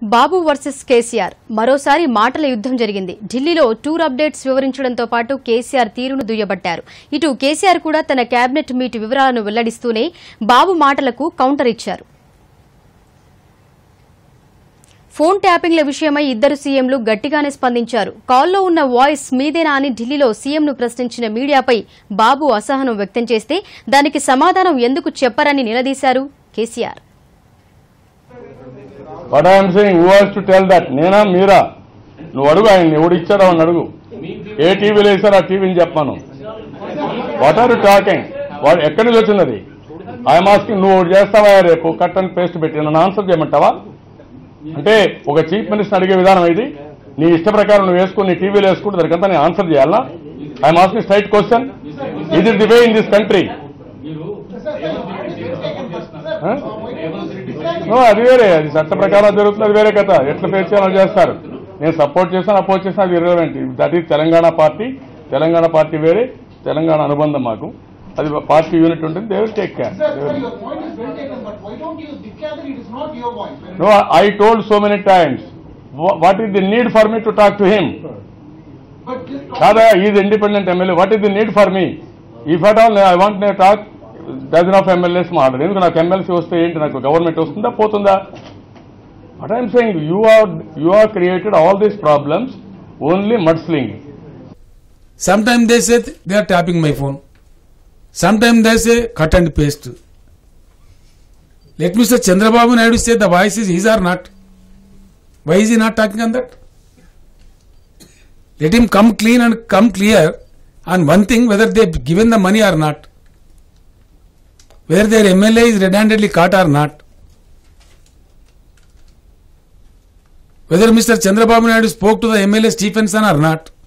బాబు versus KCR మరోసారి మాటల యుద్దం జరిగింది ఢిల్లీలో టూర్ అప్డేట్స్ వివరించడంతో పాటు కేసీఆర్ తీరును దుయ్యబట్టారు ఇటు కేసీఆర్ కూడా తన కేబినెట్ మీట్ వివరాలను వెల్లడిస్తూనే బాబు మాటలకు కౌంటర్ ఇచ్చారు ఫోన్ ట్యాపింగ్ల విషయమై ఇద్దరు సీఎంలు గట్టిగానే స్పందించారు కాల్లో ఉన్న వాయిస్ మీదేనా అని ఢిల్లీలో సీఎంను ప్రశ్నించిన మీడియాపై బాబు అసహనం వ్యక్తం చేస్తే దానికి సమాధానం ఎందుకు చెప్పరని నిలదీశారు KCR what I'm saying who has to tell that నేనా మీరా నువ్వు అడుగు ఆయన ఎవడు ఇచ్చాడో అని అడుగు ఏ టీవీలో వేసారో ఆ టీవీని చెప్పాను వాట్ ఆర్ యు టాకింగ్ వాడు ఎక్కడి నుంచి వచ్చినది ఐఎమ్ ఆస్కింగ్ నువ్వు ఒకటి చేస్తావా రేపు కట్ అండ్ పేస్ట్ పెట్టి నన్ను ఆన్సర్ చేయమంటావా అంటే ఒక చీఫ్ మినిస్టర్ అడిగే విధానం ఇది నీ ఇష్ట ప్రకారం నువ్వు వేసుకుని నీ టీవీలో వేసుకుంటే దానికంతా నేను ఆన్సర్ చేయాలా ఐఎమ్ ఆస్కింగ్ స్ట్రైట్ క్వశ్చన్ ఇది the way in this country no, అది వేరే అది చట్ట ప్రకారం జరుగుతుంది అది వేరే కథ ఎట్లా ఫేస్ చేయాలో చేస్తారు నేను సపోర్ట్ చేస్తాను అపోజ్ చేస్తాను అది irrelevant that is Telangana party Telangana party వేరే తెలంగాణ అనుబంధం మాకు అది పార్టీ యూనిట్ ఉంటుంది they will take care Sir, sir, your point is well taken, but why don't you declare that it is not your voice? When- no I told so many times what is the need for me to talk to him But this కాదా is independent MLA what is the need for me if at all I want నే talk dozen of MLAs మాట్లాడు ఎందుకు నాకు MLC వస్తే ఏంటి నాకు government వస్తుందా పోతుందా what I'm saying you are you are created all these problems only mudslinging Sometimes they say th- they are tapping my phone. Sometimes they say cut and paste. Let Mr. Chandrababu Naidu say the voice is his or not. Why is he not talking on that? Let him come clean and come clear on one thing whether they have given the money or not. Whether their MLA is red-handedly caught or not. Whether Mr. Chandrababu Naidu spoke to the MLA Stephenson or not.